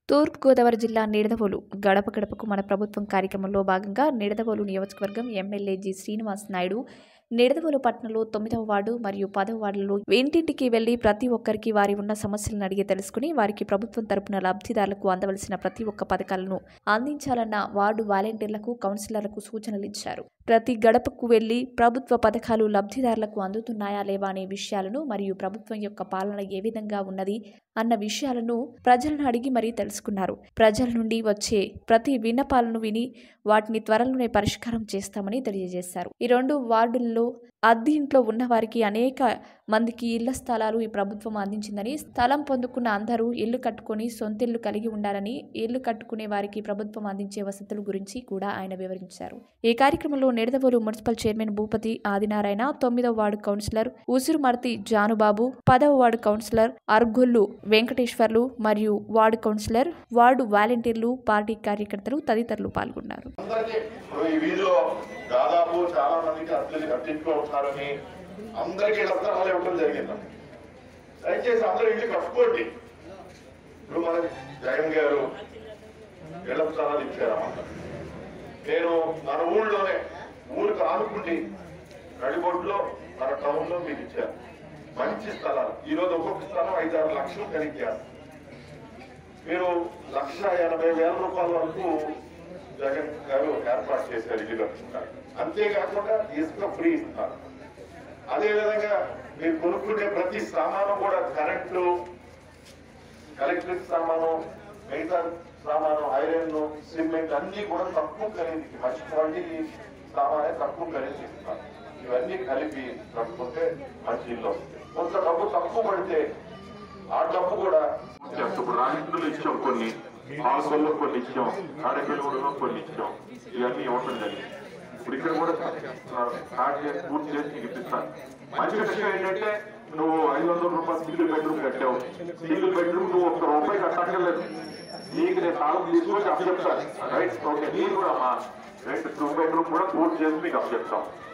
తూర్పుగోదావరి జిల్లా నిడదవోలు గడప గడపకు మన ప్రభుత్వం కార్యక్రమంలో భాగంగా నిడదవోలు నియోజకవర్గం ఎమ్మెల్యే జి శ్రీనివాస్ నాయుడు నిడదవోలు పట్టణంలో తొమ్మిదవ వార్డు మరియు పదవ వార్డులలో ఇంటింటికి వెళ్లి ప్రతి ఒక్కరికి వారి ఉన్న సమస్యలను అడిగి తెలుసుకుని వారికి ప్రభుత్వం తరపున లబ్ధిదారులకు అందవలసిన ప్రతి ఒక్క పథకాలను అందించాలన్న వార్డు వాలంటీర్లకు కౌన్సిలర్లకు సూచనలు ఇచ్చారు ప్రతి గడపకు వెళ్లి ప్రభుత్వ పథకాలు లబ్ధిదారులకు అందుతున్నాయా లేవా అనే విషయాలను మరియు ప్రభుత్వం యొక్క పాలన ఏ విధంగా ఉన్నది అన్న విషయాలను ప్రజలను అడిగి మరీ తెలుసుకున్నారు ప్రజల నుండి వచ్చే ప్రతి విన్నపాలను విని వాటిని త్వరలోనే పరిష్కారం చేస్తామని తెలియజేశారు ఈ రెండు వార్డుల్లో అద్దె ఇంట్లో ఉన్న వారికి అనేక మందికి ఇళ్ల స్థలాలు ఈ ప్రభుత్వం అందించిందని స్థలం పొందుకున్న అందరూ ఇల్లు కట్టుకొని సొంతిల్లు కలిగి ఉండాలని ఇల్లు కట్టుకునే వారికి ప్రభుత్వం అందించే వసతుల గురించి కూడా ఆయన వివరించారు ఈ కార్యక్రమంలో నిడదవోలు మున్సిపల్ చైర్మన్ భూపతి ఆదినారాయణ తొమ్మిదవ వార్డు కౌన్సిలర్ ఉసురుమర్తి జానుబాబు పదవ వార్డు కౌన్సిలర్ అర్గొల్లు వెంకటేశ్వర్లు మరియు వార్డు కౌన్సిలర్ వార్డు వాలంటీర్లు పార్టీ కార్యకర్తలు తదితరులు పాల్గొన్నారు అందరికీ ఇప్పుడు ఈ వీధిలో దాదాపు చాలా మందికి అద్దెలు అద్దెంట్లో ఉంటున్నారని అందరికీ ఇళ్ల స్థలాలు ఇవ్వడం జరిగింది దయచేసి అందరూ ఇల్లు కట్టుకోండి ఇప్పుడు మన జగన్ గారు ఇళ్ల స్థలాలు ఇచ్చారన్నమాట నేను మన ఊళ్ళోనే ఊరికి ఆనుకుండి నడిబొడ్లో మన టౌన్ లో మీకు ఇచ్చారు మంచి స్థలాలు ఈ రోజు ఒక్కొక్క స్థలం ఐదారు లక్షలు కలిగారు మీరు లక్ష ఎనభై వేల రూపాయల వరకు జగన్ గారు ఏర్పాటు చేశారు ఇల్లు కట్టుకున్నారు అంతేకాకుండా ఇసుక ఫ్రీ ఇస్తున్నారు అదేవిధంగా మీరు కొనుక్కునే ప్రతి సామాను కూడా కరెంటు ఎలక్ట్రిక్ సామాను మిగతా సామాను ఐరన్ సిమెంట్ అన్ని కూడా తక్కువ ఖరీదుకి మంచి క్వాలిటీ సామానే తక్కువ ఖరీదు ఇస్తున్నారు ఇవన్నీ కలిపి కట్టుకుంటే మంచి ఇల్లు వస్తుంది కొంత డబ్బు తక్కువ పడితే ఆ డబ్బు కూడా ఇప్పుడు రాజకీయాలు ఇచ్చాం కొన్ని హాస్టల్లో కొన్ని ఇచ్చాం కాడకెళ్ళూరులో కొన్ని ఇచ్చాం ఇవన్నీ ఇవ్వటం జరిగింది ఇప్పుడు ఇక్కడ కూడా స్టార్ట్ చేసి పూర్తి చేసి నీకు ఇప్పిస్తాను మంచి విషయం ఏంటంటే నువ్వు ఐదు వందల రూపాయలు సింగిల్ బెడ్రూమ్ కట్టావు సింగిల్ బెడ్రూమ్ నువ్వు ఒక్క రూపాయి కట్టక్కర్లేదు నీకు నేను తాళం తీసుకొని అప్పచెప్తాను రైట్ ఓకే నీకు కూడా మా రెండు టూ బెడ్రూమ్ కూడా పూర్తి చేసి మీకు అప్పచెప్తాం